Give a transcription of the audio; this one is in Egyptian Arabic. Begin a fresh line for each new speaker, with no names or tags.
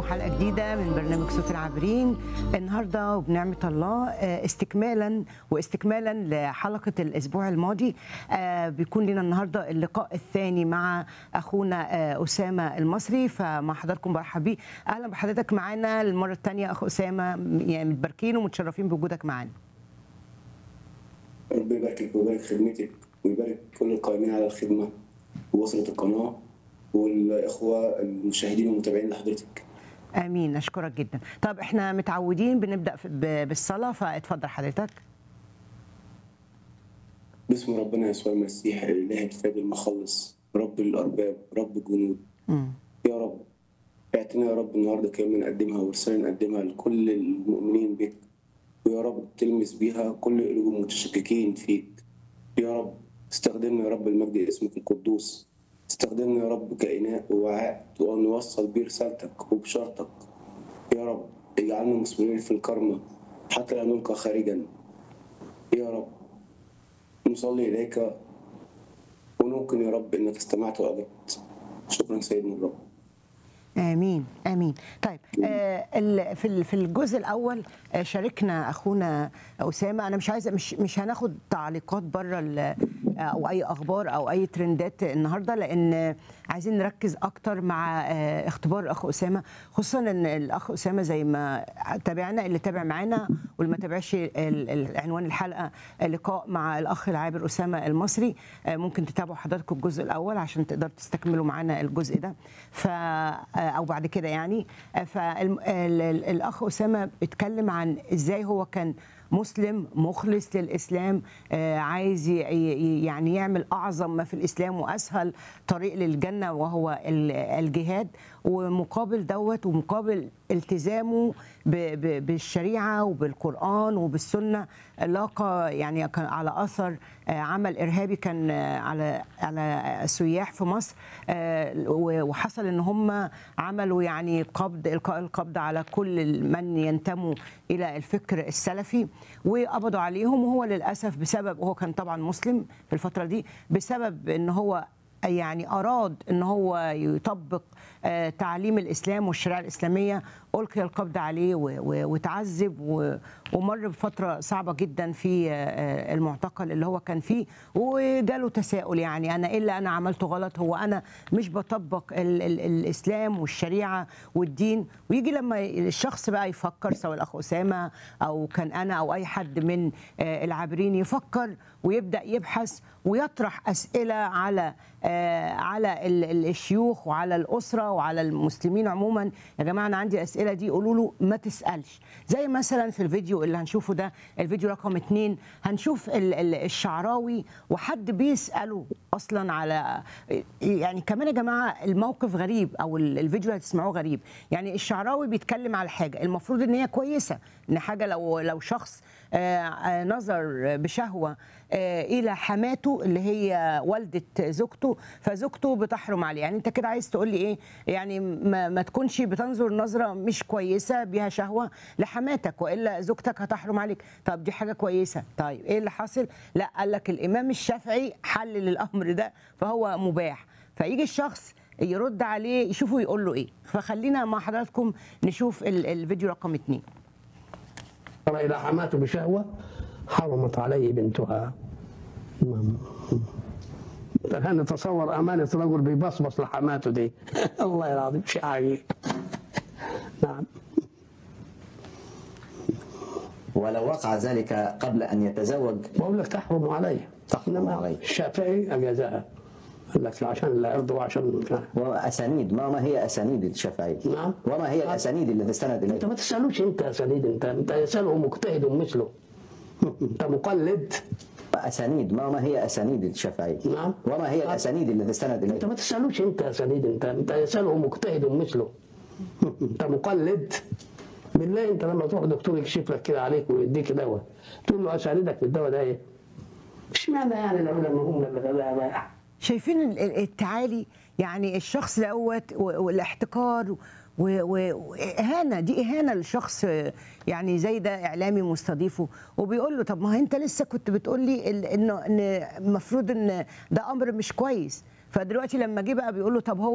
وحلقه جديده من برنامج صوت العابرين النهارده وبنعمه الله آه، استكمالا واستكمالا لحلقه الاسبوع الماضي آه، بيكون لنا النهارده اللقاء الثاني مع اخونا آه، اسامه المصري فمع حضراتكم برحب بيه اهلا بحضرتك معانا المره الثانيه اخ اسامه يعني متباركين ومتشرفين بوجودك معانا
ربنا يباركك ويبارك خدمتك ويبارك كل القائمين على الخدمة ووصلة القناة والإخوة المشاهدين والمتابعين لحضرتك
امين اشكرك جدا طب احنا متعودين بنبدا في- ب- بالصلاه فاتفضل حضرتك
باسم ربنا يسوع المسيح الإله الفادي المخلص رب الأرباب رب الجنود
مم.
يا رب اعتنا يا رب النهارده كلمة نقدمها ورسالة نقدمها لكل المؤمنين بك ويا رب تلمس بيها كل قلوب المتشككين فيك يا رب استخدمنا يا رب المجد اسمك القدوس استخدمنا يا رب كإناء ووعاء ونوصل بيه رسالتك وبشرطك يا رب اجعلنا مسلمين في الكرمة حتى لا نلقى خارجا يا رب نصلي إليك ونمكن يا رب إنك استمعت وأجبت شكرا سيدنا الرب
امين امين طيب آه ال- في ال- في الجزء الاول آه شاركنا اخونا اسامه انا مش عايزه مش مش هناخد تعليقات بره ال- او اي اخبار او اي ترندات النهارده لان عايزين نركز اكتر مع آه اختبار الاخ اسامه خصوصا ان الاخ اسامه زي ما تابعنا اللي تابع معانا واللي ما تابعش ال- ال- عنوان الحلقه لقاء مع الاخ العابر اسامه المصري آه ممكن تتابعوا حضراتكم الجزء الاول عشان تقدروا تستكملوا معانا الجزء ده ف او بعد كده يعني فالاخ اسامه اتكلم عن ازاي هو كان مسلم مخلص للاسلام آه، عايز ي- ي- يعني يعمل اعظم ما في الاسلام واسهل طريق للجنه وهو ال- الجهاد ومقابل دوت ومقابل التزامه ب- ب- بالشريعه وبالقران وبالسنه لاقى يعني كان على اثر آه، عمل ارهابي كان آه، على على السياح في مصر آه، و- وحصل ان هم عملوا يعني قبض القاء القبض على كل من ينتموا الى الفكر السلفي وقبضوا عليهم وهو للاسف بسبب وهو كان طبعا مسلم في الفتره دي بسبب ان هو يعني اراد ان هو يطبق آه، تعليم الاسلام والشريعه الاسلاميه القي القبض عليه و- و- وتعذب و- ومر بفتره صعبه جدا في آه، المعتقل اللي هو كان فيه وجاله تساؤل يعني انا ايه اللي انا عملته غلط هو انا مش بطبق ال ال الاسلام والشريعه والدين ويجي لما الشخص بقى يفكر سواء الاخ اسامه او كان انا او اي حد من آه، العابرين يفكر ويبدا يبحث ويطرح اسئله على آه، على ال- ال- الشيوخ وعلى الاسره وعلى المسلمين عموما يا جماعه انا عندي الاسئله دي قولوا له ما تسالش زي مثلا في الفيديو اللي هنشوفه ده الفيديو رقم اتنين هنشوف ال- ال- الشعراوي وحد بيساله اصلا على يعني كمان يا جماعه الموقف غريب او ال- الفيديو اللي هتسمعوه غريب يعني الشعراوي بيتكلم على حاجه المفروض ان هي كويسه ان حاجه لو لو شخص آه، آه، نظر بشهوه آه، الى حماته اللي هي والده زوجته فزوجته بتحرم عليه يعني انت كده عايز تقول لي ايه يعني ما, ما تكونش بتنظر نظره مش كويسه بيها شهوه لحماتك والا زوجتك هتحرم عليك طب دي حاجه كويسه طيب ايه اللي حاصل لا قال لك الامام الشافعي حلل الامر ده فهو مباح فيجي الشخص يرد عليه يشوفه يقول له ايه فخلينا مع حضراتكم نشوف ال- الفيديو رقم اتنين
نظر إلى حماته بشهوة حرمت عليه بنتها نعم. الآن نتصور أمانة رجل بيبصبص لحماته دي الله العظيم شيء عجيب نعم
ولو وقع ذلك قبل أن يتزوج
بقول لك تحرم عليه
تحرم
إنما
عليه.
الشافعي أجازها قال لك عشان العرض وعشان
وأسانيد ما ما هي أسانيد الشافعي
نعم.
وما هي الأسانيد التي استند
انت
إليها
ما تسالوش انت يا سديد انت انت يساله مجتهد مثله انت مقلد
أسانيد ما ما هي أسانيد الشافعي
نعم.
وما هي الأسانيد التي استند
انت
إليها
ما تسالوش انت يا سديد انت انت يساله مجتهد مثله انت مقلد بالله انت لما تروح دكتور يكشف لك كده عليك ويديك دواء تقول له اساندك في الدواء ده ايه؟ اشمعنى يعني العلماء هم اللي غلابه
شايفين ال- ال- التعالي يعني الشخص دوت و- والاحتكار و- و- واهانه دي اهانه لشخص يعني زي ده اعلامي مستضيفه وبيقول له طب ما هو انت لسه كنت بتقول لي ال- انه ان المفروض ان ده امر مش كويس فدلوقتي لما جه بقى بيقول له طب هو